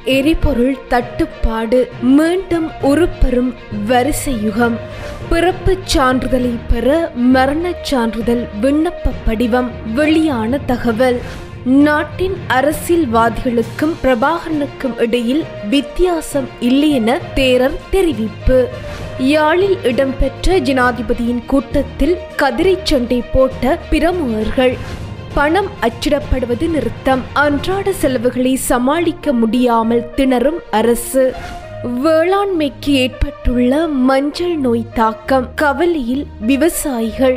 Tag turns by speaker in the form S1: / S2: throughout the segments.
S1: எரிபொருள் தட்டுப்பாடு மீண்டும் உருப்பெறும் வரிசை யுகம் பிறப்புச் சான்றிதழை பெற மரணச் சான்றிதழ் விண்ணப்ப படிவம் வெளியான தகவல் நாட்டின் அரசியல்வாதிகளுக்கும் பிரபாகரனுக்கும் இடையில் வித்தியாசம் இல்லை என தேரர் தெரிவிப்பு யாழில் இடம்பெற்ற ஜனாதிபதியின் கூட்டத்தில் கதிரை சண்டை போட்ட பிரமுகர்கள் பணம் அச்சிடப்படுவது நிறுத்தம் அன்றாட செலவுகளை சமாளிக்க முடியாமல் திணறும் அரசு வேளாண்மைக்கு ஏற்பட்டுள்ள மஞ்சள் நோய் தாக்கம் கவலையில் விவசாயிகள்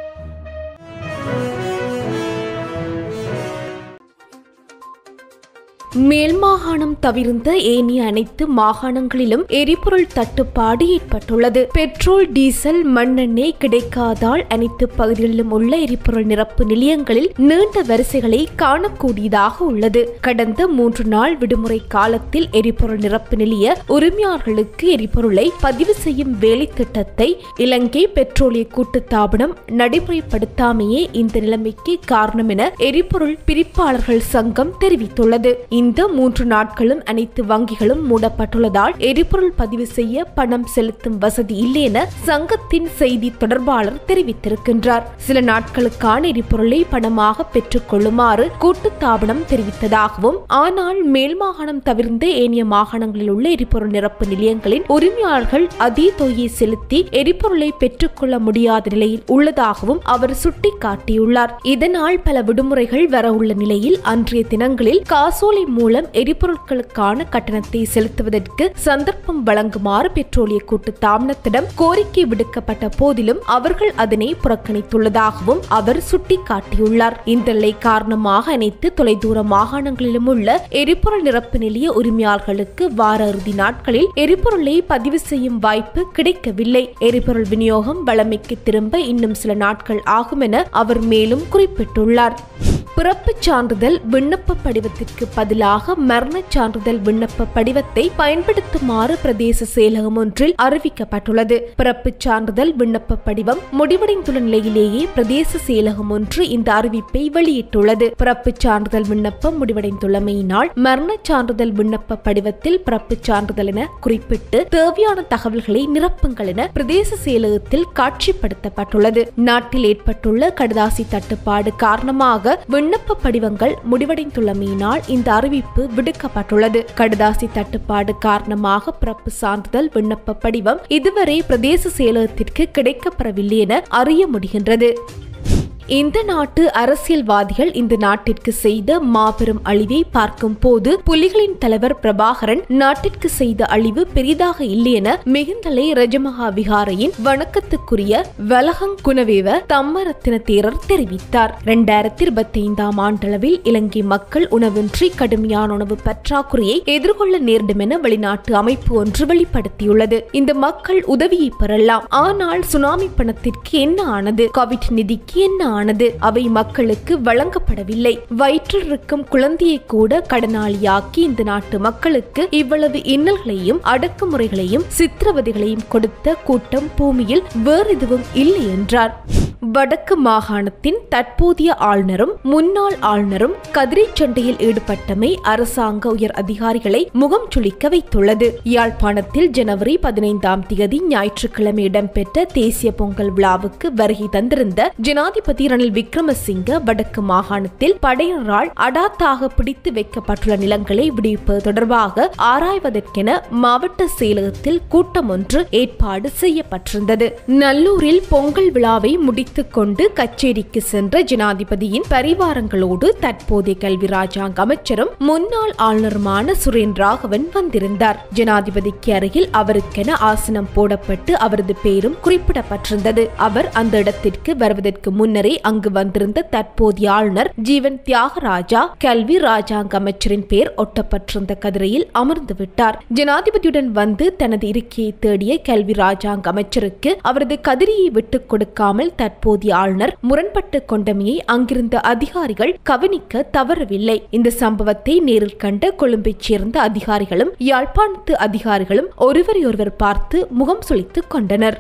S1: மேல் மாகாணம் தவிர்ந்த ஏனைய அனைத்து மாகாணங்களிலும் எரிபொருள் தட்டுப்பாடு ஏற்பட்டுள்ளது பெட்ரோல் டீசல் மண்ணெண்ணெய் கிடைக்காதால் அனைத்து பகுதிகளிலும் உள்ள எரிபொருள் நிரப்பு நிலையங்களில் நீண்ட வரிசைகளை காணக்கூடியதாக உள்ளது கடந்த மூன்று நாள் விடுமுறை காலத்தில் எரிபொருள் நிரப்பு நிலைய உரிமையாளர்களுக்கு எரிபொருளை பதிவு செய்யும் வேலை திட்டத்தை இலங்கை பெட்ரோலிய கூட்டுத்தாபனம் நடைமுறைப்படுத்தாமையே இந்த நிலைமைக்கு காரணம் என எரிபொருள் பிரிப்பாளர்கள் சங்கம் தெரிவித்துள்ளது இந்த மூன்று நாட்களும் அனைத்து வங்கிகளும் மூடப்பட்டுள்ளதால் எரிபொருள் பதிவு செய்ய பணம் செலுத்தும் வசதி இல்லை என சங்கத்தின் செய்தி தொடர்பாளர் தெரிவித்திருக்கின்றார் சில நாட்களுக்கான எரிபொருளை பணமாக பெற்றுக் கொள்ளுமாறு கூட்டுத்தாபனம் தெரிவித்ததாகவும் ஆனால் மேல் மாகாணம் தவிர்ந்த ஏனைய மாகாணங்களில் உள்ள எரிபொருள் நிரப்பு நிலையங்களின் உரிமையாளர்கள் அதே தொகையை செலுத்தி எரிபொருளை பெற்றுக்கொள்ள முடியாத நிலையில் உள்ளதாகவும் அவர் சுட்டிக்காட்டியுள்ளார் இதனால் பல விடுமுறைகள் வர உள்ள நிலையில் அன்றைய தினங்களில் காசோலை மூலம் எரிபொருட்களுக்கான கட்டணத்தை செலுத்துவதற்கு சந்தர்ப்பம் வழங்குமாறு பெட்ரோலிய கூட்டு தாமனத்திடம் கோரிக்கை விடுக்கப்பட்ட போதிலும் அவர்கள் அதனை புறக்கணித்துள்ளதாகவும் அவர் சுட்டிக்காட்டியுள்ளார் இந்த நிலை காரணமாக அனைத்து தொலைதூர மாகாணங்களிலும் உள்ள எரிபொருள் நிரப்பு நிலைய உரிமையாளர்களுக்கு வார இறுதி நாட்களில் எரிபொருளை பதிவு செய்யும் வாய்ப்பு கிடைக்கவில்லை எரிபொருள் விநியோகம் வளமைக்கு திரும்ப இன்னும் சில நாட்கள் ஆகும் என அவர் மேலும் குறிப்பிட்டுள்ளார் பிறப்புச் சான்றிதழ் விண்ணப்ப படிவத்திற்கு பதிலாக மரணச் சான்றிதழ் விண்ணப்ப படிவத்தை பயன்படுத்துமாறு பிரதேச செயலகம் ஒன்றில் அறிவிக்கப்பட்டுள்ளது பிறப்புச் சான்றிதழ் விண்ணப்ப படிவம் முடிவடைந்துள்ள நிலையிலேயே பிரதேச செயலகம் ஒன்று இந்த அறிவிப்பை வெளியிட்டுள்ளது பிறப்புச் சான்றிதழ் விண்ணப்பம் முடிவடைந்துள்ளமையினால் மரணச் சான்றிதழ் விண்ணப்ப படிவத்தில் பிறப்புச் சான்றிதழ் என குறிப்பிட்டு தேவையான தகவல்களை நிரப்புங்கள் என பிரதேச செயலகத்தில் காட்சிப்படுத்தப்பட்டுள்ளது நாட்டில் ஏற்பட்டுள்ள கடுதாசி தட்டுப்பாடு காரணமாக விண்ணப்ப படிவங்கள் முடிவடைந்துள்ளமையினால் இந்த அறிவிப்பு விடுக்கப்பட்டுள்ளது கடுதாசி தட்டுப்பாடு காரணமாக பிறப்பு சான்றிதழ் விண்ணப்ப படிவம் இதுவரை பிரதேச செயலகத்திற்கு கிடைக்கப்பெறவில்லை என அறிய முடிகின்றது இந்த நாட்டு அரசியல்வாதிகள் இந்த நாட்டிற்கு செய்த மாபெரும் அழிவை பார்க்கும் போது புலிகளின் தலைவர் பிரபாகரன் நாட்டிற்கு செய்த அழிவு பெரிதாக இல்லை என மிகுந்தலை ரஜமகா விகாரையின் வணக்கத்துக்குரிய வலகங் குணவேவ தம்மரத்தின தேரர் தெரிவித்தார் இரண்டாயிரத்தி இருபத்தி ஐந்தாம் ஆண்டளவில் இலங்கை மக்கள் உணவின்றி கடுமையான உணவு பற்றாக்குறையை எதிர்கொள்ள நேரிடும் என வெளிநாட்டு அமைப்பு ஒன்று வெளிப்படுத்தியுள்ளது இந்த மக்கள் உதவியை பெறலாம் ஆனால் சுனாமி பணத்திற்கு என்ன ஆனது கோவிட் நிதிக்கு என்ன ஆனது அவை மக்களுக்கு வழங்கப்படவில்லை வயிற்றில் இருக்கும் குழந்தையை கூட கடனாளியாக்கி இந்த நாட்டு மக்களுக்கு இவ்வளவு இன்னல்களையும் அடக்குமுறைகளையும் சித்திரவதைகளையும் கொடுத்த கூட்டம் பூமியில் வேறு எதுவும் இல்லை என்றார் வடக்கு மாகாணத்தின் தற்போதைய ஆளுநரும் முன்னாள் ஆளுநரும் கதிரை சண்டையில் ஈடுபட்டமை அரசாங்க உயர் அதிகாரிகளை முகம் சுளிக்க வைத்துள்ளது யாழ்ப்பாணத்தில் ஜனவரி பதினைந்தாம் தேதி ஞாயிற்றுக்கிழமை இடம்பெற்ற தேசிய பொங்கல் விழாவுக்கு வருகை தந்திருந்த ஜனாதிபதி ரணில் விக்ரமசிங்க வடக்கு மாகாணத்தில் படையினரால் அடாத்தாக பிடித்து வைக்கப்பட்டுள்ள நிலங்களை விடுவிப்பது தொடர்பாக ஆராய்வதற்கென மாவட்ட செயலகத்தில் கூட்டம் ஒன்று ஏற்பாடு செய்யப்பட்டிருந்தது நல்லூரில் பொங்கல் விழாவை முடித்து முடித்துக் கொண்டு கச்சேரிக்கு சென்ற ஜனாதிபதியின் பரிவாரங்களோடு தற்போதைய கல்வி ராஜாங்க அமைச்சரும் முன்னாள் ஆளுநருமான சுரேன் ராகவன் வந்திருந்தார் ஜனாதிபதிக்கு அருகில் அவருக்கென ஆசனம் போடப்பட்டு அவரது பெயரும் குறிப்பிடப்பட்டிருந்தது அவர் அந்த இடத்திற்கு வருவதற்கு முன்னரே அங்கு வந்திருந்த தற்போதைய ஆளுநர் ஜீவன் தியாகராஜா கல்வி ராஜாங்க அமைச்சரின் பெயர் ஒட்டப்பட்டிருந்த கதிரையில் அமர்ந்து விட்டார் ஜனாதிபதியுடன் வந்து தனது இருக்கையை தேடிய கல்வி ராஜாங்க அமைச்சருக்கு அவரது கதிரியை விட்டுக் கொடுக்காமல் தற்போதைய ஆளுநர் முரண்பட்டு கொண்டமையை அங்கிருந்த அதிகாரிகள் கவனிக்க தவறவில்லை இந்த சம்பவத்தை நேரில் கண்ட கொழும்பைச் சேர்ந்த அதிகாரிகளும் யாழ்ப்பாணத்து அதிகாரிகளும் ஒருவரையொருவர் பார்த்து முகம் சுளித்துக் கொண்டனர்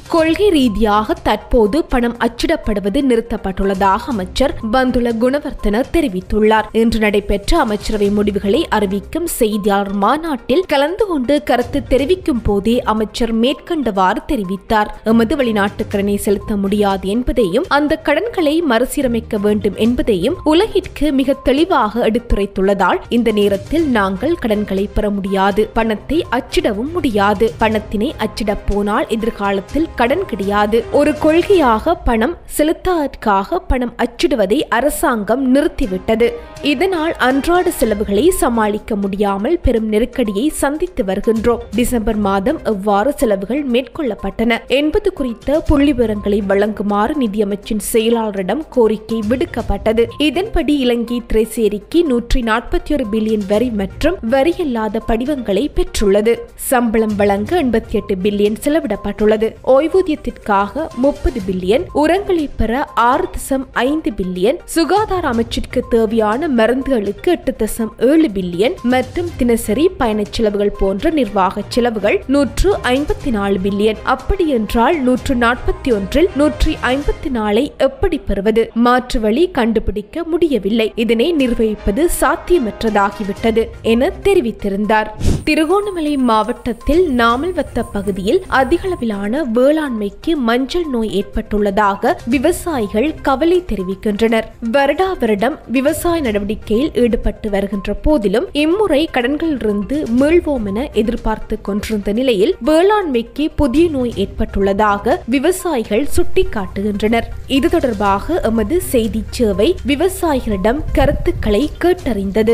S1: கொள்கை ரீதியாக தற்போது பணம் அச்சிடப்படுவது நிறுத்தப்பட்டுள்ளதாக அமைச்சர் பந்துல குணவர்த்தன தெரிவித்துள்ளார் இன்று நடைபெற்ற அமைச்சரவை முடிவுகளை அறிவிக்கும் செய்தியாளர் மாநாட்டில் கலந்து கொண்டு கருத்து தெரிவிக்கும் போதே அமைச்சர் மேற்கண்டவாறு தெரிவித்தார் எமது வெளிநாட்டு கடனை செலுத்த முடியாது என்பதையும் அந்த கடன்களை மறுசீரமைக்க வேண்டும் என்பதையும் உலகிற்கு மிக தெளிவாக எடுத்துரைத்துள்ளதால் இந்த நேரத்தில் நாங்கள் கடன்களை பெற முடியாது பணத்தை அச்சிடவும் முடியாது பணத்தினை அச்சிடப் போனால் எதிர்காலத்தில் கடன் கிடையாது ஒரு கொள்கையாக பணம் செலுத்தாதற்காக பணம் அச்சிடுவதை அரசாங்கம் நிறுத்திவிட்டது இதனால் அன்றாட செலவுகளை சமாளிக்க முடியாமல் பெரும் நெருக்கடியை சந்தித்து வருகின்றோம் டிசம்பர் மாதம் எவ்வாறு செலவுகள் மேற்கொள்ளப்பட்டன என்பது குறித்த புள்ளிவிவரங்களை வழங்குமாறு நிதியமைச்சின் செயலாளரிடம் கோரிக்கை விடுக்கப்பட்டது இதன்படி இலங்கை திரைசேரிக்கு நூற்றி நாற்பத்தி ஒரு பில்லியன் வரி மற்றும் வரியல்லாத படிவங்களை பெற்றுள்ளது சம்பளம் வழங்க எண்பத்தி எட்டு பில்லியன் செலவிடப்பட்டுள்ளது ஓய்வூதியத்திற்காக முப்பது பில்லியன் உரங்களை பெற ஆறு தசம் ஐந்து பில்லியன் சுகாதார அமைச்சிற்கு தேவையான மருந்துகளுக்கு எட்டு தசம் ஏழு பில்லியன் மற்றும் தினசரி பயணச் செலவுகள் போன்ற நிர்வாக செலவுகள் நூற்று ஐம்பத்தி நாலு பில்லியன் அப்படி என்றால் நூற்று நாற்பத்தி ஒன்றில் நூற்றி ஐம்பத்தி நாலை எப்படி பெறுவது மாற்று வழி கண்டுபிடிக்க முடியவில்லை இதனை நிர்வகிப்பது சாத்தியமற்றதாகிவிட்டது என தெரிவித்திருந்தார் திருகோணமலை மாவட்டத்தில் நாமல்வத்த பகுதியில் அதிகளவிலான வேளாண்மைக்கு மஞ்சள் நோய் ஏற்பட்டுள்ளதாக விவசாயிகள் கவலை தெரிவிக்கின்றனர் வருடா வருடம் விவசாய நடவடிக்கையில் ஈடுபட்டு வருகின்ற போதிலும் இம்முறை கடன்களிலிருந்து மீள்வோம் என எதிர்பார்த்து கொண்டிருந்த நிலையில் வேளாண்மைக்கு புதிய நோய் ஏற்பட்டுள்ளதாக விவசாயிகள் சுட்டிக்காட்டுகின்றனர் இது தொடர்பாக எமது செய்தி சேவை விவசாயிகளிடம் கருத்துக்களை கேட்டறிந்தது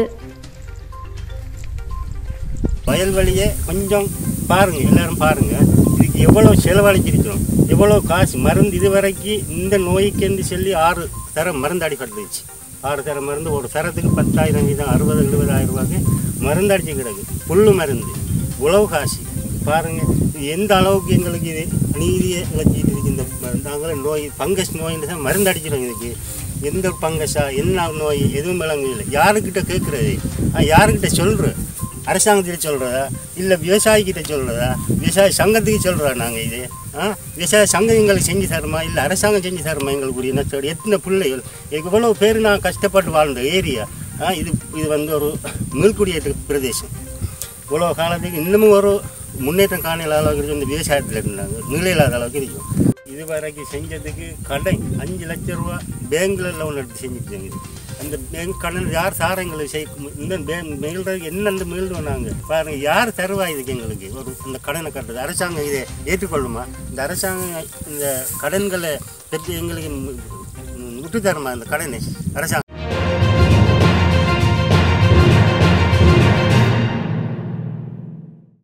S2: வயல்வெளியை கொஞ்சம் பாருங்க எல்லாரும் பாருங்க இதுக்கு எவ்வளோ செலவழிச்சிருக்கிறோம் எவ்வளோ காசு மருந்து இதுவரைக்கும் இந்த நோய்க்கென்று சொல்லி ஆறு தரம் மருந்து அடிப்பட்டுச்சு ஆறு தரம் மருந்து ஒரு தரத்துக்கு பத்தாயிரம் வீதம் அறுபது எழுபதாயிரம் ரூபாய்க்கு மருந்து அடிச்சு கிடக்கு புல்லு மருந்து உழவு காசு பாருங்க இது எந்த அளவுக்கு எங்களுக்கு இது நீதியை இழச்சிட்டு இருக்கு இந்த நாங்களும் நோய் பங்கஸ் நோயின்னு தான் மருந்து அடிச்சிடும் இதுக்கு எந்த பங்கஸா என்ன நோய் எதுவும் விளங்கு இல்லை யாருக்கிட்ட கேட்குறது யாருக்கிட்ட சொல்கிறேன் அரசாங்கத்திட்ட சொல்கிறதா இல்லை விவசாயிக்கிட்ட சொல்கிறதா விவசாய சங்கத்துக்கு சொல்கிறா நாங்கள் இது ஆ விவசாய சங்கம் எங்களுக்கு செஞ்சு தருமா இல்லை அரசாங்கம் செஞ்சு தருமா எங்களுக்கு இனத்தோடு எத்தனை பிள்ளைகள் எவ்வளோ பேர் நான் கஷ்டப்பட்டு வாழ்ந்த ஏரியா ஆ இது இது வந்து ஒரு மீள்குடியேற்ற பிரதேசம் இவ்வளோ காலத்துக்கு இன்னமும் ஒரு முன்னேற்றம் காணல அளவுக்கு இருக்கும் இந்த விவசாயத்தில் இருந்தாங்க நிலையில்லாத அளவுக்கு இருக்கும் இது வரைக்கும் செஞ்சதுக்கு கடன் அஞ்சு லட்ச ரூபா பேங்கில் லோன் எடுத்து செஞ்சுட்டு அந்த பேங்க் கடன் யார் சார் எங்களுக்கு செய்ய இந்த பேங்க் மீள்றதுக்கு என்னென்ன மீள்வோம் நாங்கள் பாருங்க யார் தருவா இதுக்கு எங்களுக்கு ஒரு இந்த கடனை கட்டுறது அரசாங்கம் இதை ஏற்றுக்கொள்ளுமா இந்த அரசாங்கம் இந்த கடன்களை பெற்று எங்களுக்கு விட்டு தருமா இந்த கடனை அரசாங்கம்